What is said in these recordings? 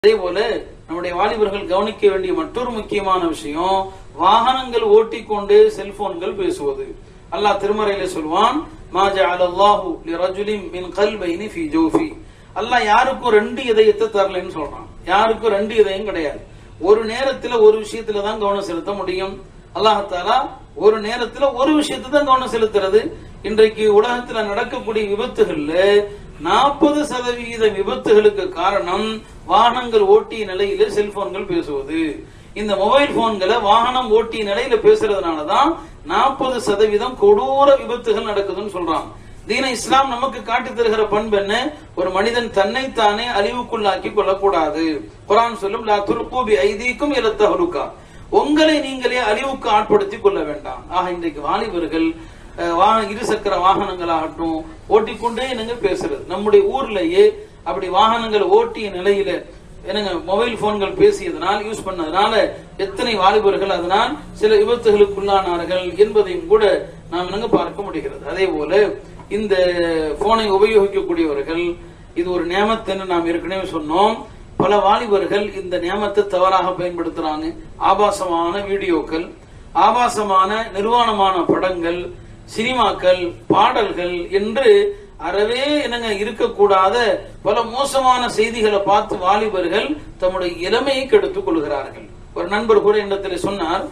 அதே போல நம்முடைய வாலிபர்கள் கவனிக்க வேண்டிய மற்றொரு முக்கியமான விஷயம் வாகனங்கள் ஓட்டிக்கொண்டு செல்போன்கள் பேசுவது அல்லாஹ் திருமறையில சொல்வான் மா ஜஅலல்லாஹு லிரஜுலின் மின் கல்பைனி ஃபீ ஜௌஃபி அல்லாஹ் யாருக்கும் ரெண்டு இதயத்தை தரலன்னு சொல்றான் யாருக்கும் ரெண்டு இதயம் கிடையாது ஒரு நேரத்துல ஒரு விஷயத்துல தான் கவனம் செலுத்த முடியும் அல்லாஹ் தாலா ஒரு நேரத்துல ஒரு விஷயத்தை தான் கவனம் செலுத்துறது இன்றைக்கு உலகத்துல நடக்கக்கூடிய விபத்துகள்ல நாற்பது சதவிகித விபத்துகளுக்கு காரணம் வாகனங்கள் ஓட்டிய நிலையில செல்போன்கள் பேசுவது இந்த மொபைல் போன்களை வாகனம் ஓட்டிய நிலையில பேசுறதுனாலதான் நாற்பது சதவீதம் கொடூர விபத்துகள் நடக்குதுன்னு சொல்றான் தீன இஸ்லாம் நமக்கு காட்டி தருகிற பண்பு என்ன ஒரு மனிதன் தன்னைத்தானே அழிவுக்குள்ளாக்கி கொள்ளக்கூடாது குரான் சொல்லும் லா துருக்கூபி ஐதீக்கும் இலத்தஹலுக்கா உங்களை நீங்களே அழிவுக்கு ஆட்படுத்திக் கொள்ள வேண்டாம் ஆக இன்றைக்கு வாலிபர்கள் அஹ், வாகன இருசக்கர வாகனங்களாகட்டும் ஓட்டிக்கொண்டே என்னங்க பேசுறது நம்முடைய ஊர்லயே அப்படி வாகனங்கள் ஓட்டிய நிலையில என்னங்க மொபைல் போன்கள் பேசியதனால் யூஸ் பண்ணதுனால எத்தனை வாலிபர்கள் அதனால் சில விபத்துகளுக்குள்ளானார்கள் என்பதையும் கூட நாம் என்னங்க பார்க்க முடிகிறது அதே போல இந்த போனை உபயோகிக்கக்கூடியவர்கள் இது ஒரு நியமத்துன்னு நாம் ஏற்கனவே சொன்னோம் பல வாலிபர்கள் இந்த நியமத்தை தவறாக பயன்படுத்துறாங்க ஆபாசமான வீடியோக்கள் ஆபாசமான நிர்வாணமான படங்கள் சினிமாக்கள் பாடல்கள் என்று அறவே என்னங்க இருக்கக்கூடாத பல மோசமான செய்திகளை பார்த்து வாலிபர்கள் தம்முடைய இளமையை கெடுத்துக் கொள்கிறார்கள் ஒரு நண்பர் கூட என்னிடத்தில் சொன்னார்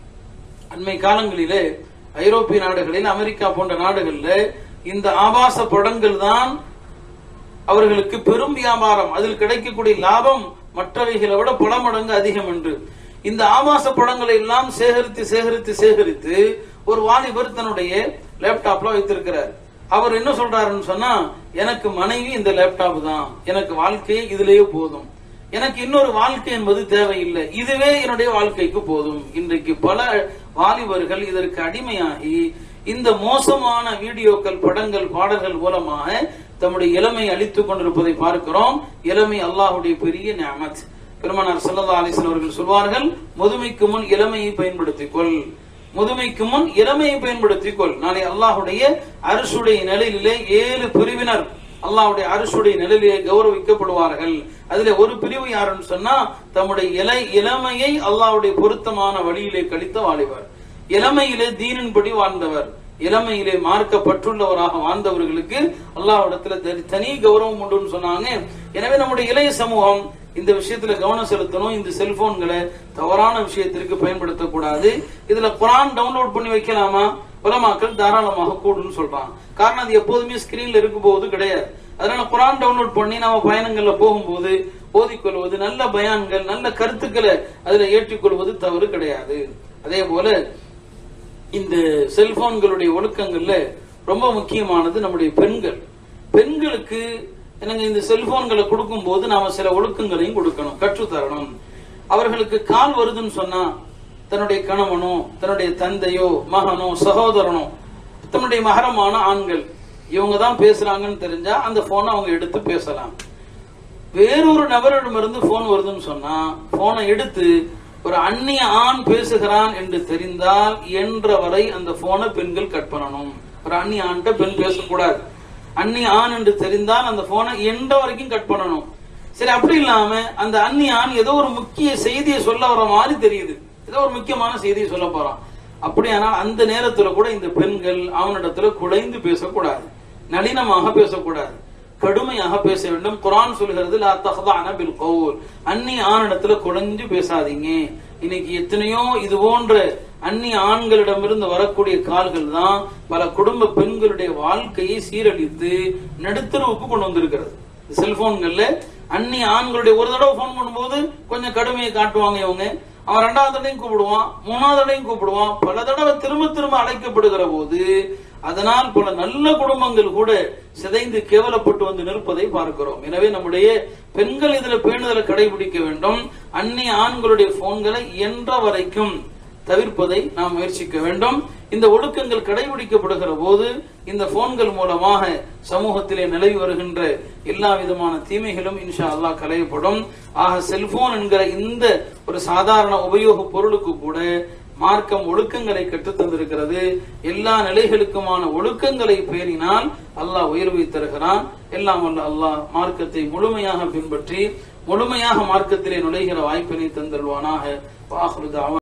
அண்மை காலங்களிலே ஐரோப்பிய நாடுகளில் அமெரிக்கா போன்ற நாடுகளில் இந்த ஆபாச படங்கள் தான் அவர்களுக்கு பெரும் வியாபாரம் அதில் கிடைக்கக்கூடிய லாபம் மற்றவைகளை விட பல மடங்கு அதிகம் என்று இந்த ஆபாச படங்களை எல்லாம் சேகரித்து சேகரித்து சேகரித்து ஒரு வாலிபர் தன்னுடைய லேப்டாப்ல வைத்திருக்கிறார் அவர் என்ன சொல்றாருன்னு சொன்னா எனக்கு மனைவி இந்த லேப்டாப் தான் எனக்கு வாழ்க்கையே இதுலயே போதும் எனக்கு இன்னொரு வாழ்க்கை என்பது தேவையில்லை இதுவே என்னுடைய வாழ்க்கைக்கு போதும் இன்றைக்கு பல வாலிபர்கள் இதற்கு அடிமையாகி இந்த மோசமான வீடியோக்கள் படங்கள் பாடல்கள் மூலமாக தம்முடைய இளமை அழித்துக் கொண்டிருப்பதை பார்க்கிறோம் இளமை அல்லாஹுடைய பெரிய நியமத் பெருமானார் ஸல்லல்லாஹு அலைஹி வஸல்லம் அவர்கள் சொல்வார்கள் முதுமைக்கு முன் இளமையை பயன்படுத்திக் கொள் முதுமைக்கு முன் இளமையை பயன்படுத்திக் கொள் நாளை அல்லாஹுடைய அரசுடைய நிலையிலே ஏழு பிரிவினர் அல்லாஹ்வுடைய அரசுடைய நிலையிலே கௌரவிக்கப்படுவார்கள் அதுல ஒரு பிரிவு யாருன்னு சொன்னா தம்முடைய இலை இளமையை அல்லாஹ்வுடைய பொருத்தமான வழியிலே கழித்த வாலிபர் இளமையிலே தீனின்படி வாழ்ந்தவர் இளமையிலே மார்க்கப்பட்டுள்ளவராக வாழ்ந்தவர்களுக்கு அல்லாஹ்விடத்துல தனி- தனி கௌரவம் உண்டுன்னு சொன்னாங்க எனவே நம்முடைய இளைய சமூகம் இந்த விஷயத்துல கவனம் செலுத்தணும் இந்த செல்போன்களை தவறான விஷயத்திற்கு பயன்படுத்தக்கூடாது இதுல குரான் டவுன்லோட் பண்ணி வைக்கலாமா உலமாக்கள் தாராளமாக கூடுன்னு சொல்றாங்க காரணம் அது எப்போதுமே ஸ்கிரீன்ல இருக்கும் போது கிடையாது அதனால குரான் டவுன்லோட் பண்ணி நாம பயணங்கள்ல போகும்போது ஓதிக்கொள்வது நல்ல பயான்கள் நல்ல கருத்துக்களை அதுல ஏற்றுக்கொள்வது தவறு கிடையாது அதே போல இந்த செல்போன்களுடைய ஒழுக்கங்கள்ல ரொம்ப முக்கியமானது நம்முடைய பெண்கள் பெண்களுக்கு என்னங்க இந்த செல்போன்களை கொடுக்கும் போது நாம சில ஒழுக்கங்களையும் கொடுக்கணும் கற்றுத்தரணும் அவர்களுக்கு கால் வருதுன்னு சொன்னா தன்னுடைய கணவனோ தன்னுடைய தந்தையோ மகனோ சகோதரனோ தன்னுடைய மகரமான ஆண்கள் இவங்க தான் பேசுறாங்கன்னு தெரிஞ்சா அந்த போனை அவங்க எடுத்து பேசலாம் வேறொரு நபரிடமிருந்து போன் வருதுன்னு சொன்னா போனை எடுத்து ஒரு அந்நிய ஆண் பேசுகிறான் என்று தெரிந்தால் என்ற வரை அந்த போனை பெண்கள் கட் பண்ணணும் ஒரு அந்நிய ஆண்கிட்ட பெண் பேசக்கூடாது அந்நிய ஆண் என்று தெரிந்தால் அந்த போனை என்ற வரைக்கும் கட் பண்ணணும் சரி அப்படி இல்லாம அந்த அந்நிய ஆண் ஏதோ ஒரு முக்கிய செய்தியை சொல்ல வர மாதிரி தெரியுது ஏதோ ஒரு முக்கியமான செய்தியை சொல்ல போறான் அப்படியானால் அந்த நேரத்துல கூட இந்த பெண்கள் அவனிடத்துல குலைந்து பேசக்கூடாது நளினமாக பேசக்கூடாது கடுமையாக பேச வேண்டும் குரான் சொல்கிறது லா தஹ்தான பில் கவுல் அந்நிய ஆணிடத்துல குழஞ்சு பேசாதீங்க இன்னைக்கு எத்தனையோ இது போன்ற அந்நிய ஆண்களிடமிருந்து வரக்கூடிய கால்கள் தான் பல குடும்ப பெண்களுடைய வாழ்க்கையை சீரழித்து நடுத்தருவுக்கு கொண்டு வந்திருக்கிறது செல்போன்கள்ல அந்நிய ஆண்களுடைய ஒரு தடவை போன் பண்ணும்போது கொஞ்சம் கடுமையை காட்டுவாங்க இவங்க அவன் ரெண்டாவது தடவையும் கூப்பிடுவான் மூணாவது தடவையும் கூப்பிடுவான் பல தடவை திரும்ப திரும்ப அழைக்கப்படுகிற போது அதனால் பல நல்ல குடும்பங்கள் கூட சிதைந்து கேவலப்பட்டு வந்து நிற்பதை பார்க்கிறோம் எனவே நம்முடைய பெண்கள் இதுல பேணுதலை கடைபிடிக்க வேண்டும் அந்நிய ஆண்களுடைய போன்களை என்ற வரைக்கும் தவிர்ப்பதை நாம் முயற்சிக்க வேண்டும் இந்த ஒழுக்கங்கள் கடைபிடிக்கப்படுகிற போது இந்த போன்கள் மூலமாக சமூகத்திலே நிலவி வருகின்ற எல்லா விதமான தீமைகளும் இன்ஷா அல்லாஹ் களையப்படும் ஆக செல்போன் என்கிற இந்த ஒரு சாதாரண உபயோக பொருளுக்கு கூட மார்க்கம் ஒழுக்கங்களை கற்றுத் தந்திருக்கிறது எல்லா நிலைகளுக்குமான ஒழுக்கங்களை பேணினால் அல்லாஹ் உயர்வை தருகிறான் எல்லாம் வல்ல அல்லாஹ் மார்க்கத்தை முழுமையாக பின்பற்றி முழுமையாக மார்க்கத்திலே நுழைகிற வாய்ப்பினை தந்தல்வானாக வாஹ்ரு தஅவா